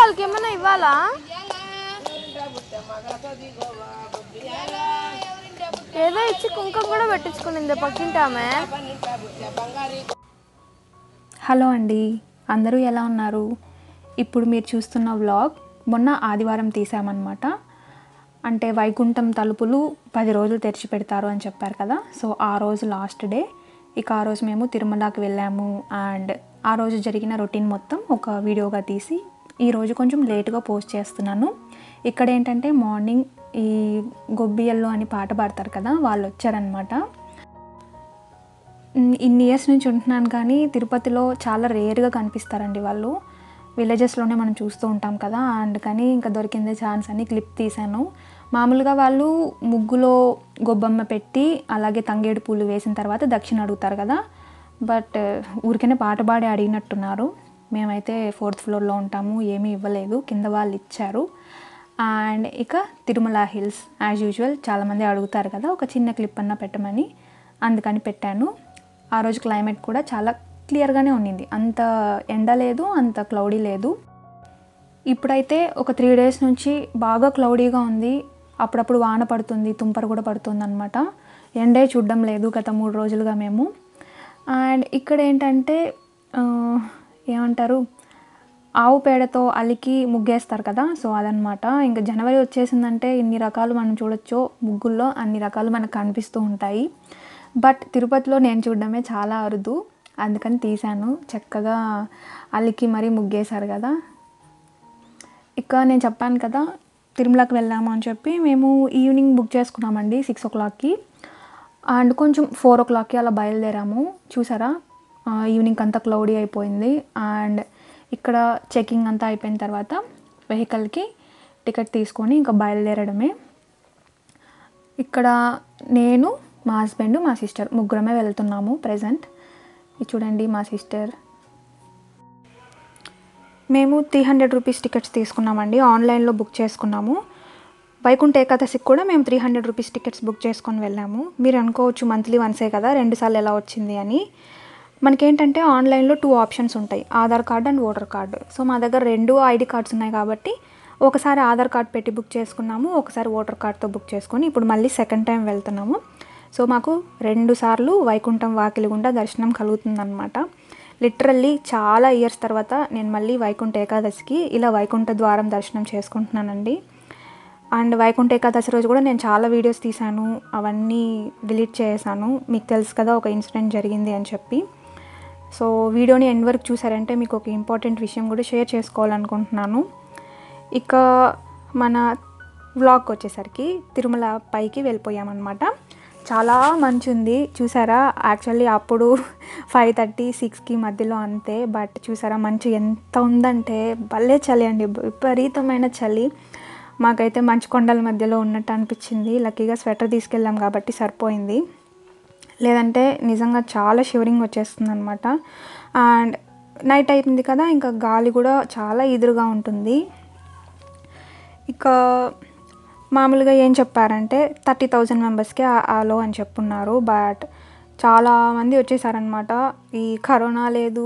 వాళ్ళకి ఏమైనా ఇవ్వాలా ఏదో ఇచ్చి కుంకుమ కూడా పెట్టించుకునింది పక్కింటి ఆమె హలో అండి అందరూ ఎలా ఉన్నారు ఇప్పుడు మీరు చూస్తున్న వ్లాగ్ మొన్న ఆదివారం తీసామన్నమాట అంటే వైకుంఠం తలుపులు పది రోజులు తెరిచి పెడతారు అని చెప్పారు కదా సో ఆ రోజు లాస్ట్ డే ఇక ఆ రోజు మేము తిరుమలకి వెళ్ళాము అండ్ ఆ రోజు జరిగిన రొటీన్ మొత్తం ఒక వీడియోగా తీసి ఈ రోజు కొంచెం లేట్గా పోస్ట్ చేస్తున్నాను ఇక్కడ ఏంటంటే మార్నింగ్ ఈ గొబ్బియల్లో అని పాట పాడతారు కదా వాళ్ళు వచ్చారనమాట మ్, ఇన్ని ఇయర్స్ నుంచి ఉంటున్నాను కానీ తిరుపతిలో చాలా రేర్గా కనిపిస్తారండి వాళ్ళు విలేజెస్లోనే మనం చూస్తూ ఉంటాం కదా అందుకని ఇంకా దొరికిందే ఛాన్స్ అని క్లిప్ తీశాను మామూలుగా వాళ్ళు ముగ్గులో గొబ్బమ్మ పెట్టి అలాగే తంగేడు పూలు వేసిన తర్వాత దక్షిణ అడుగుతారు కదా బట్ ఊరికనే పాట పాడి అడిగినట్టున్నారు మేమైతే ఫోర్త్ ఫ్లోర్లో ఉంటాము ఏమీ ఇవ్వలేదు కింద వాళ్ళు ఇచ్చారు అండ్ ఇక తిరుమల హిల్స్ యాజ్ యూజువల్ చాలామంది అడుగుతారు కదా ఒక చిన్న క్లిప్ అన్న పెట్టమని అందుకని పెట్టాను ఆ రోజు క్లైమేట్ కూడా చాలా క్లియర్గానే ఉండింది అంత ఎండ లేదు అంత క్లౌడీ లేదు ఇప్పుడైతే ఒక త్రీ డేస్ నుంచి బాగా క్లౌడీగా ఉంది అప్పుడప్పుడు వాన పడుతుంది తుంపర కూడా పడుతుంది అనమాట ఎండే చూడడం లేదు గత మూడు రోజులుగా మేము అండ్ ఇక్కడ ఏంటంటే ఆ, ఏమంటారు ఆవు పేడతో అలికి ముగ్గేస్తారు కదా సో అదనమాట ఇంకా జనవరి వచ్చేసిందంటే ఇన్ని రకాలు మనం చూడొచ్చో ముగ్గుల్లో అన్ని రకాలు మనకు కనిపిస్తూ ఉంటాయి బట్ తిరుపతిలో నేను చూడడమే చాలా అరుదు అందుకని తీశాను చక్కగా అలికి మరీ ముగ్గేశారు కదా ఇక నేను చెప్పాను కదా తిరుమలకి వెళ్ళాము అని చెప్పి మేము ఈవినింగ్ బుక్ చేసుకున్నామండి సిక్స్ ఓ క్లాక్కి అండ్ కొంచెం ఫోర్ ఓ క్లాక్కి అలా బయలుదేరాము చూసారా ఆ, ఈవినింగ్ అంతా క్లౌడీ అయిపోయింది అండ్ ఇక్కడ చెకింగ్ అంతా అయిపోయిన తర్వాత వెహికల్కి టికెట్ తీసుకొని ఇంకా బయలుదేరడమే ఇక్కడ నేను మా హస్బెండ్ మా సిస్టర్ ముగ్గురమే వెళ్తున్నాము ప్రజెంట్ ఇది చూడండి మా సిస్టర్ మేము త్రీ హండ్రెడ్ రూపీస్ టికెట్స్ తీసుకున్నామండి ఆన్లైన్లో బుక్ చేసుకున్నాము వైకుంఠ ఏకాదశికి కూడా మేము three hundred rupees tickets book చేసుకొని వెళ్ళాము మీరు అనుకోవచ్చు మంత్లీ వన్సే కదా రెండుసార్లు ఎలా వచ్చింది అని మనకేంటంటే ఆన్లైన్లో టూ ఆప్షన్స్ ఉంటాయి Aadhaar card and voter card so మా దగ్గర రెండు ఐడి కార్డ్స్ ఉన్నాయి కాబట్టి ఒకసారి ఆధార్ కార్డ్ పెట్టి బుక్ చేసుకున్నాము ఒకసారి ఓటర్ కార్డ్తో బుక్ చేసుకొని ఇప్పుడు మళ్ళీ సెకండ్ టైం వెళ్తున్నాము సో మాకు రెండు సార్లు వైకుంఠం వాకిలి గుండా దర్శనం కలుగుతుందన్నమాట లిటరల్లీ చాలా ఇయర్స్ తర్వాత నేను మళ్ళీ వైకుంఠ ఏకాదశికి ఇలా వైకుంఠ ద్వారం దర్శనం చేసుకుంటున్నానండి అండ్ వైకుంఠ ఏకాదశి రోజు కూడా నేను చాలా వీడియోస్ తీశాను అవన్నీ డిలీట్ చేశాను మీకు తెలుసు కదా ఒక ఇన్సిడెంట్ జరిగింది అని చెప్పి సో వీడియోని ఎండ్ వరకు చూసారంటే మీకు ఒక ఇంపార్టెంట్ విషయం కూడా షేర్ చేసుకోవాలనుకుంటున్నాను ఇక మన వ్లాగ్కి వచ్చేసరికి తిరుమల పైకి వెళ్ళిపోయామన్నమాట చాలా మంచి ఉంది చూసారా యాక్చువల్లీ అప్పుడు ఫైవ్ థర్టీ సిక్స్కి మధ్యలో అంతే బట్ చూసారా మంచు ఎంత ఉందంటే భలే చలి అండి విపరీతమైన చలి మాకైతే మంచు కొండల మధ్యలో ఉన్నట్టు అనిపించింది లక్కీగా స్వెటర్ తీసుకెళ్ళాం కాబట్టి సరిపోయింది లేదంటే నిజంగా చాలా షివరింగ్ వచ్చేస్తుంది అనమాట అండ్ నైట్ అయిపోయింది కదా ఇంకా గాలి కూడా చాలా ఎదురుగా ఉంటుంది ఇక మామూలుగా ఏం చెప్పారంటే థర్టీ థౌజండ్ మెంబర్స్కి ఆలో అని చెప్పున్నారు బట్ చాలా మంది వచ్చేసారనమాట ఈ కరోనా లేదు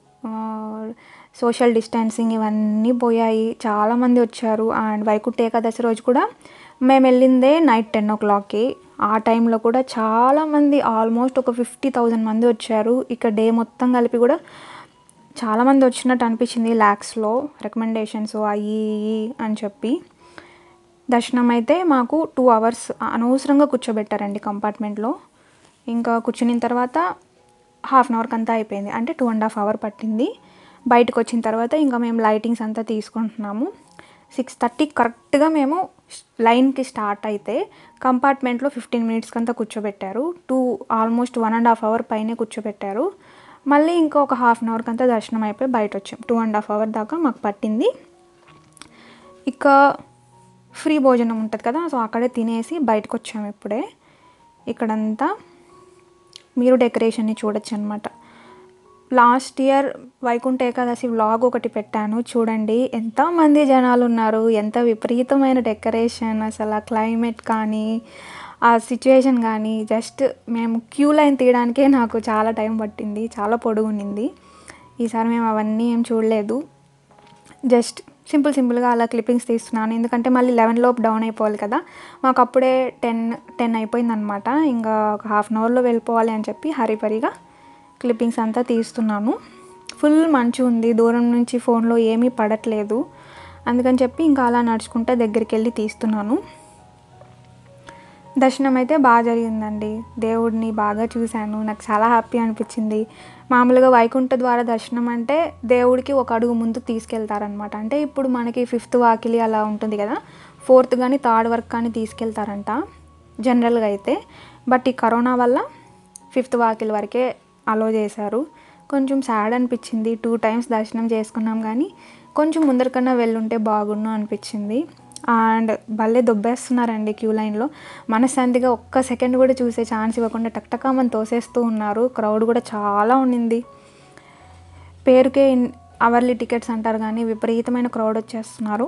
సోషల్ డిస్టెన్సింగ్ ఇవన్నీ పోయాయి చాలామంది వచ్చారు అండ్ వైకుంఠ ఏకాదశి రోజు కూడా మేము వెళ్ళిందే నైట్ టెన్ ఓ క్లాక్కి ఆ టైంలో కూడా చాలామంది ఆల్మోస్ట్ ఒక ఫిఫ్టీ థౌజండ్ మంది వచ్చారు ఇక డే మొత్తం కలిపి కూడా చాలామంది వచ్చినట్టు అనిపించింది ల్యాక్స్లో రికమెండేషన్స్ అయ్యి ఇయ్యి అని చెప్పి దర్శనం అయితే మాకు టూ అవర్స్ అనవసరంగా కూర్చోబెట్టారండి కంపార్ట్మెంట్లో ఇంకా కూర్చున్న తర్వాత హాఫ్ అన్ అవర్కి అంతా అయిపోయింది అంటే టూ అండ్ హాఫ్ అవర్ పట్టింది బయటకు వచ్చిన తర్వాత ఇంకా మేము లైటింగ్స్ అంతా తీసుకుంటున్నాము సిక్స్ థర్టీ కరెక్ట్గా మేము లైన్కి స్టార్ట్ అయితే కంపార్ట్మెంట్లో ఫిఫ్టీన్ మినిట్స్కి అంతా కూర్చోబెట్టారు to almost one and half hour పైనే కూర్చోబెట్టారు మళ్ళీ ఇంకా ఒక హాఫ్ అన్ అవర్కి అంతా దర్శనం అయిపోయి బయట వచ్చాం టూ అండ్ హాఫ్ అవర్ దాకా మాకు పట్టింది ఇక ఫ్రీ భోజనం ఉంటుంది కదా సో అక్కడే తినేసి బయటకు వచ్చాము ఇప్పుడే ఇక్కడంతా మీరు డెకరేషన్ని చూడొచ్చు అనమాట last year Vaikuntha Ekadashi vlog ఒకటి పెట్టాను చూడండి ఎంతమంది జనాలు ఉన్నారు ఎంత విపరీతమైన డెకరేషన్ అసలు ఆ క్లైమేట్ కానీ ఆ సిచ్యువేషన్ కానీ జస్ట్ మేము క్యూ లైన్ తీయడానికే నాకు చాలా టైం పట్టింది చాలా పొడుగునింది ఈసారి మేము అవన్నీ ఏం చూడలేదు జస్ట్ సింపుల్ సింపుల్గా అలా క్లిప్పింగ్స్ తీస్తున్నాను ఎందుకంటే మళ్ళీ లెవెన్ లోపు డౌన్ అయిపోవాలి కదా మాకు అప్పుడే టెన్ టెన్ అయిపోయిందనమాట ఇంకా ఒక హాఫ్ అన్ అవర్లో వెళ్ళిపోవాలి అని చెప్పి హరిపరిగా క్లిప్పింగ్స్ అంతా తీస్తున్నాను ఫుల్ మంచు ఉంది దూరం నుంచి ఫోన్లో ఏమీ పడట్లేదు అందుకని చెప్పి ఇంకా అలా నడుచుకుంటే దగ్గరికి వెళ్ళి తీస్తున్నాను దర్శనం అయితే బాగా జరిగిందండి దేవుడిని బాగా చూశాను నాకు చాలా హ్యాపీ అనిపించింది మామూలుగా వైకుంఠ ద్వారా దర్శనం అంటే దేవుడికి ఒక అడుగు ముందు తీసుకెళ్తారనమాట అంటే ఇప్పుడు మనకి ఫిఫ్త్ వాకిలి అలా ఉంటుంది కదా ఫోర్త్ కానీ థర్డ్ వరకు కానీ తీసుకెళ్తారంట జనరల్గా అయితే బట్ ఈ కరోనా వల్ల ఫిఫ్త్ వాకిలి వరకే అలో చేశారు కొంచెం సాడ్ అనిపించింది టూ టైమ్స్ దర్శనం చేసుకున్నాం కానీ కొంచెం ముందరికన్నా వెళ్ళుంటే బాగుండు అనిపించింది అండ్ భలే దొబ్బేస్తున్నారండి క్యూ లైన్లో మనశ్శాంతిగా ఒక్క సెకండ్ కూడా చూసే ఛాన్స్ ఇవ్వకుండా టక్టకామని తోసేస్తూ ఉన్నారు క్రౌడ్ కూడా చాలా ఉండింది పేరుకే ఇన్- అవర్లీ టికెట్స్ అంటారు కానీ విపరీతమైన క్రౌడ్ వచ్చేస్తున్నారు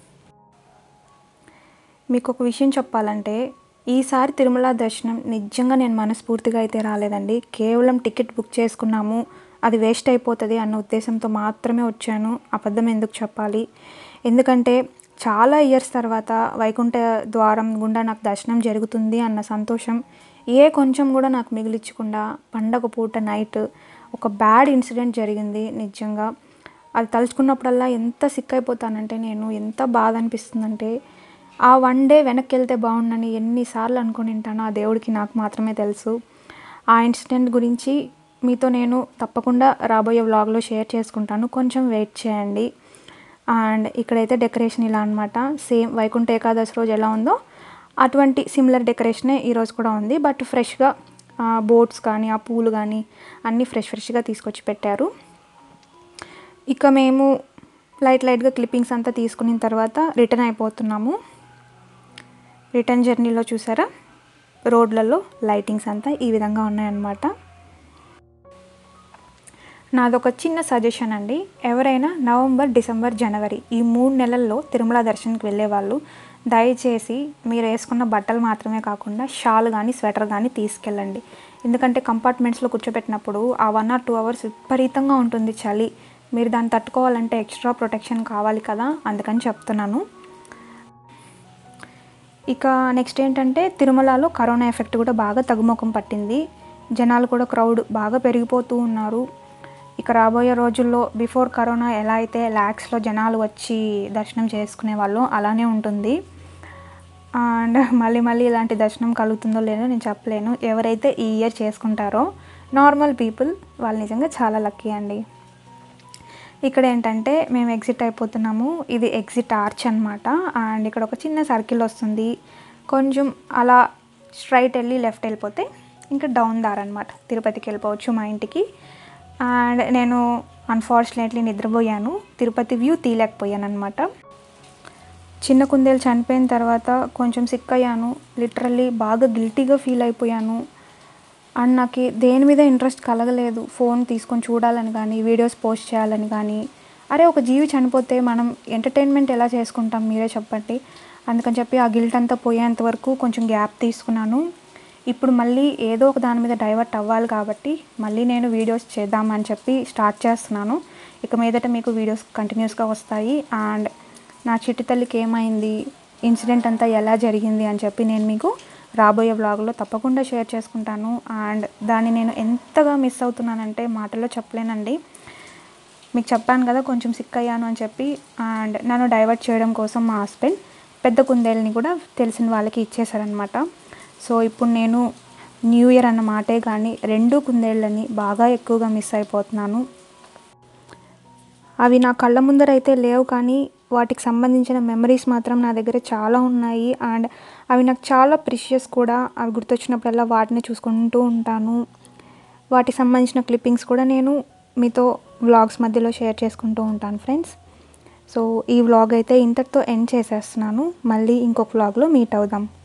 మీకు ఒక విషయం చెప్పాలంటే ఈసారి తిరుమల దర్శనం నిజంగా నేను మనస్ఫూర్తిగా అయితే రాలేదండి కేవలం టికెట్ బుక్ చేసుకున్నాము అది వేస్ట్ అయిపోతుంది అన్న ఉద్దేశంతో మాత్రమే వచ్చాను అబద్ధం ఎందుకు చెప్పాలి ఎందుకంటే చాలా ఇయర్స్ తర్వాత వైకుంఠ ద్వారం గుండా నాకు దర్శనం జరుగుతుంది అన్న సంతోషం ఏ కొంచెం కూడా నాకు మిగిలించకుండా పండగ పూట నైట్ ఒక బ్యాడ్ ఇన్సిడెంట్ జరిగింది నిజంగా అది తలుచుకున్నప్పుడల్లా ఎంత సిక్ అయిపోతానంటే నేను ఎంత బాధ అనిపిస్తుందంటే ఆ వన్ డే వెనక్కి వెళ్తే బాగుండని ఎన్నిసార్లు అనుకుని ఉంటానో ఆ దేవుడికి నాకు మాత్రమే తెలుసు ఆ ఇన్సిడెంట్ గురించి మీతో నేను తప్పకుండా రాబోయే వ్లాగ్లో షేర్ చేసుకుంటాను కొంచెం వెయిట్ చేయండి అండ్ ఇక్కడైతే డెకరేషన్ ఇలా అనమాట సేమ్ వైకుంఠ ఏకాదశి రోజు ఎలా ఉందో అటువంటి సిమిలర్ డెకరేషనే ఈరోజు కూడా ఉంది బట్ ఫ్రెష్గా బోట్స్ కానీ ఆ పూలు కానీ అన్నీ ఫ్రెష్ ఫ్రెష్గా తీసుకొచ్చి పెట్టారు ఇక మేము లైట్ లైట్గా క్లిప్పింగ్స్ అంతా తీసుకున్న తర్వాత రిటర్న్ అయిపోతున్నాము రిటర్న్ జర్నీలో చూసారా రోడ్లలో లైటింగ్స్ అంతా ఈ విధంగా ఉన్నాయన్నమాట నాదొక చిన్న సజెషన్ అండి ఎవరైనా నవంబర్ డిసెంబర్ జనవరి ఈ మూడు నెలల్లో తిరుమల దర్శనంకి వెళ్ళే వాళ్ళు దయచేసి మీరు వేసుకున్న బట్టలు మాత్రమే కాకుండా షాల్ కానీ స్వెటర్ కానీ తీసుకెళ్ళండి ఎందుకంటే కంపార్ట్మెంట్స్లో కూర్చోబెట్టినప్పుడు ఆ వన్ ఆర్ టూ అవర్స్ విపరీతంగా ఉంటుంది చలి మీరు దాన్ని తట్టుకోవాలంటే ఎక్స్ట్రా ప్రొటెక్షన్ కావాలి కదా అందుకని చెప్తున్నాను ఇక నెక్స్ట్ ఏంటంటే తిరుమలలో కరోనా ఎఫెక్ట్ కూడా బాగా తగ్గుముఖం పట్టింది జనాలు కూడా క్రౌడ్ బాగా పెరిగిపోతూ ఉన్నారు ఇక రాబోయే రోజుల్లో బిఫోర్ కరోనా ఎలా అయితే ల్యాక్స్లో జనాలు వచ్చి దర్శనం చేసుకునే వాళ్ళు అలానే ఉంటుంది అండ్ మళ్ళీ మళ్ళీ ఇలాంటి దర్శనం కలుగుతుందో లేదో నేను చెప్పలేను ఎవరైతే ఈ ఇయర్ చేసుకుంటారో నార్మల్ పీపుల్ వాళ్ళు నిజంగా చాలా లక్కీ అండి ఇక్కడ ఏంటంటే మేము ఎగ్జిట్ అయిపోతున్నాము ఇది ఎగ్జిట్ ఆర్చ్ అనమాట అండ్ ఇక్కడ ఒక చిన్న సర్కిల్ వస్తుంది కొంచెం అలా స్ట్రైట్ వెళ్ళి లెఫ్ట్ వెళ్ళిపోతే ఇంకా డౌన్ దార్ అనమాట తిరుపతికి వెళ్ళిపోవచ్చు మా ఇంటికి అండ్ నేను అన్ఫార్చునేట్లీ నిద్రపోయాను తిరుపతి వ్యూ తీయలేకపోయాను అనమాట చిన్న కుందేలు చనిపోయిన తర్వాత కొంచెం సిక్ అయ్యాను లిటరల్లీ బాగా గిల్టీగా ఫీల్ అయిపోయాను అండ్ నాకు దేని మీద ఇంట్రెస్ట్ కలగలేదు ఫోన్ తీసుకొని చూడాలని కానీ వీడియోస్ పోస్ట్ చేయాలని కానీ అరే ఒక జీవి చనిపోతే మనం ఎంటర్టైన్మెంట్ ఎలా చేసుకుంటాం మీరే చెప్పండి అందుకని చెప్పి ఆ గిల్ట్ అంతా పోయేంత వరకు కొంచెం గ్యాప్ తీసుకున్నాను ఇప్పుడు మళ్ళీ ఏదో ఒక దాని మీద డైవర్ట్ అవ్వాలి కాబట్టి మళ్ళీ నేను వీడియోస్ చేద్దామని చెప్పి స్టార్ట్ చేస్తున్నాను ఇక మీదట మీకు వీడియోస్ కంటిన్యూస్గా వస్తాయి అండ్ నా చిట్టి తల్లికి ఏమైంది ఇన్సిడెంట్ అంతా ఎలా జరిగింది అని చెప్పి నేను మీకు రాబోయే వ్లాగ్లో తప్పకుండా షేర్ చేసుకుంటాను అండ్ దాన్ని నేను ఎంతగా మిస్ అవుతున్నానంటే మాటల్లో చెప్పలేనండి మీకు చెప్పాను కదా కొంచెం సిక్ అయ్యాను అని చెప్పి అండ్ నన్ను డైవర్ట్ చేయడం కోసం మా హస్బెండ్ పెద్ద కుందేలని కూడా తెలిసిన వాళ్ళకి ఇచ్చేసారనమాట సో ఇప్పుడు నేను న్యూ ఇయర్ అన్న మాటే కానీ రెండు కుందేళ్ళని బాగా ఎక్కువగా మిస్ అయిపోతున్నాను అవి నా కళ్ళ ముందర అయితే లేవు కానీ వాటికి సంబంధించిన మెమరీస్ మాత్రం నా దగ్గర చాలా ఉన్నాయి అండ్ అవి నాకు చాలా ప్రిషియస్ కూడా అవి గుర్తొచ్చినప్పుడల్లా వాటిని చూసుకుంటూ ఉంటాను వాటికి సంబంధించిన క్లిప్పింగ్స్ కూడా నేను మీతో వ్లాగ్స్ మధ్యలో షేర్ చేసుకుంటూ ఉంటాను ఫ్రెండ్స్ సో ఈ వ్లాగ్ అయితే ఇంతటితో ఎండ్ చేసేస్తున్నాను మళ్ళీ ఇంకొక వ్లాగ్లో మీట్ అవుదాం